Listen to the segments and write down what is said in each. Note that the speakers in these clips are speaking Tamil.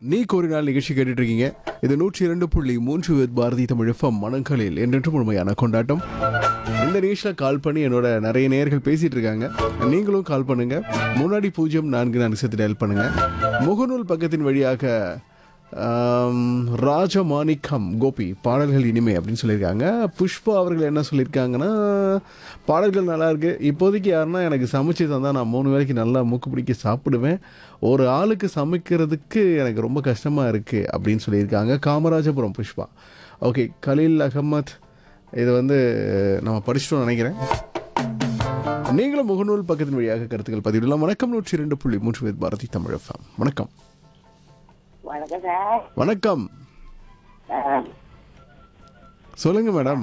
நீ கோரினால் நிகழ்ச்சி கேட்டுட்டு இருக்கீங்க இது நூற்றி இரண்டு புள்ளி மூன்று வித் பாரதி தமிழ் எஃப்எம் மனங்களில் என்றென்றும் முழுமையான கொண்டாட்டம் இந்த நிகழ்ச்சியில் கால் பண்ணி என்னோட நிறைய நேயர்கள் பேசிட்டு இருக்காங்க நீங்களும் கால் பண்ணுங்க முன்னாடி பூஜ்ஜியம் நான்கு நான்கு சேர்த்து டயல் பண்ணுங்க முகநூல் பக்கத்தின் வழியாக ஆம், ராஜமாணிக்கம் கோபி பாடல்கள் இனிமை அப்படின்னு சொல்லியிருக்காங்க புஷ்பா அவர்கள் என்ன சொல்லியிருக்காங்கன்னா பாடல்கள் நல்லா இருக்கு இப்போதைக்கு யாருன்னா எனக்கு சமைச்சு தந்தால் நான் மூணு வேளைக்கு நல்லா மூக்கு பிடிக்க சாப்பிடுவேன் ஒரு ஆளுக்கு சமைக்கிறதுக்கு எனக்கு ரொம்ப கஷ்டமாக இருக்குது அப்படின்னு சொல்லியிருக்காங்க காமராஜபுரம் புஷ்பா ஓகே கலீல் அகமத் இது வந்து நம்ம படிச்சிட்டோம்னு நினைக்கிறேன் நீங்களும் முகநூல் பக்கத்தின் வழியாக கருத்துக்கள் பதிவிடலாம் வணக்கம் நூற்றி இரண்டு புள்ளி மூன்று வித் பாரதி தமிழ் FM. வணக்கம் வணக்கம் சார் வணக்கம் ஆ, சொல்லுங்க மேடம்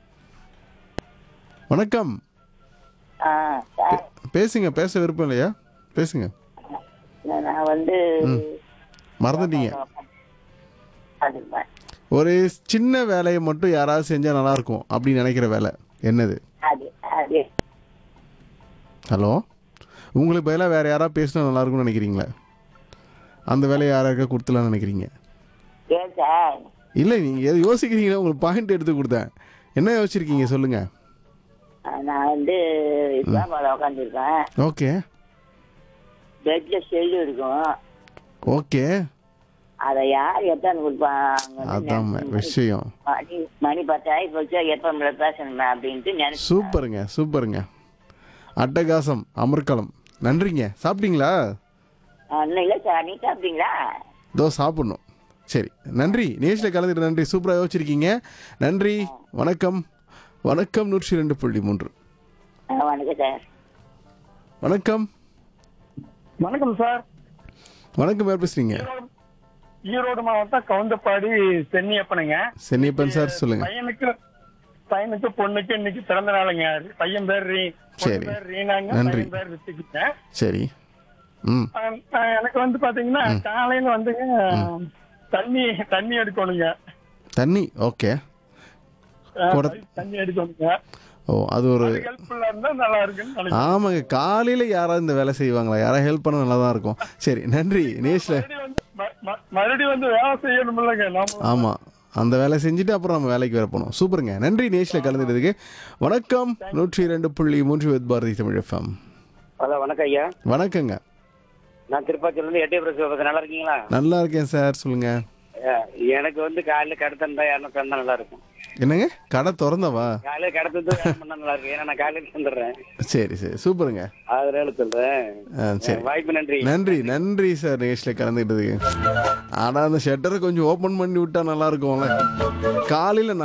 வணக்கம் ஆ, சார் பேசுங்க பேச விருப்பம் இல்லையா பேசுங்க நான் வந்து மறந்துட்டீங்க அதுதான். ஒரு சின்ன வேலையை மட்டும் யாராவது செஞ்சா நல்லா இருக்கும் அப்படின்னு நினைக்கிற வேலை என்னது அது அது ஹலோ உங்களுக்கு பதிலாக வேற யாராவது பேசினா நல்லா இருக்கும்னு நினைக்கிறீங்களா அந்த வேலையை யாராருக்கா கொடுத்துலாம்னு நினைக்கிறீங்க ஏன் சார் இல்லை நீங்கள் எது யோசிக்கிறீங்களா உங்களுக்கு பாயிண்ட் எடுத்து கொடுத்தேன் என்ன யோசிச்சிருக்கீங்க சொல்லுங்க ஆ, நான் வந்து இஸ்லாமாவில் உட்காந்துருக்கேன் ஓகே பெட்ல செல்லு இருக்கும் ஓகே அதை யார் எத்தனை கொடுப்பாங்க அதான் விஷயம் மணி மணி பத்தாயி போச்சு எப்போ நம்மள பேசணுமே அப்படின்ட்டு நினைச்சு சூப்பருங்க சூப்பருங்க அட்டகாசம் அமர்க்களம் நன்றிங்க சாப்பிட்டீங்களா இன்னும் இல்லை சார் நீ சாப்பிட்டீங்களா இதோ சாப்பிட்ணும் சரி நன்றி நேஷில் கலந்துட்டு நன்றி சூப்பராக யோசிச்சிருக்கீங்க நன்றி வணக்கம் வணக்கம் நூற்றி ரெண்டு புள்ளி மூன்று ஆ, வணக்கம் சார் வணக்கம் வணக்கம் சார் வணக்கம் யார் பேசுறீங்க ஈரோடு மாவட்டம் கவுந்தப்பாடி சென்னியப்பனுங்க சென்னியப்பன் சார் சொல்லுங்க பையனுக்கு பையனுக்கு பொண்ணுக்கு இன்னைக்கு பிறந்த நாளுங்க பையன் பேர் ரீ பொண்ணு சரி. பேர் ரீனாங்க நன்றி. பையன் பேர் ரித்திக்குங்க சரி ம் ஆஹ் ஆஹ் எனக்கு வந்து பாத்தீங்கன்னா காலையில வந்துங்க தண்ணி தண்ணி எடுக்கணுங்க தண்ணி ஓகே ஆஹ் குட- தண்ணி எடுக்கணுங்க ஓ அது ஒரு ஹெல்ப்ஃபுல்லா இருந்தா நல்லா இருக்குன்னு நினைக்கிறேன் ஆமாங்க காலையில் யாராவது இந்த வேலை செய்வாங்களா யாராவது ஹெல்ப் பண்ண நல்லா தான் இருக்கும் சரி நன்றி நேஷில் மறுபடியும் வந்து ம- ம- மறுபடியும் வந்து வேலை செய்யணும் இல்லைங்க நாம ஆமாம் அந்த வேலை செஞ்சுட்டு அப்புறம் நம்ம வேலைக்கு வர போனோம் சூப்பருங்க நன்றி நேஷில் கலந்துட்டதுக்கு வணக்கம் நூற்றி ரெண்டு புள்ளி மூன்று with Bharathi Tamil FM hello வணக்கம் ஐயா வணக்கங்க நான் திருப்பாச்சூர்ல இருந்து எட்டே பிரஸ் பேசுறேன் நல்லா இருக்கீங்களா நல்லா இருக்கேன் சார் சொல்லுங்க அஹ், எனக்கு வந்து காலையில கடை தந்தா யாரும் தந்தா நல்லா இருக்கும் என்னங்க கடை திறந்தவா காலையில கடை தந்து யாரும் பண்ணா நல்லா இருக்கும் ஏன்னா நான் காலையில தந்துடுறேன் சரி சரி சூப்பருங்க அதனால சொல்றேன் ஆ, சரி வாய்ப்பு நன்றி நன்றி நன்றி சார் நேஷில் கலந்துக்கிட்டதுக்கு ஆனால் அந்த ஷட்டரை கொஞ்சம் ஓப்பன் பண்ணி விட்டா நல்லா இருக்கும்ல காலையில்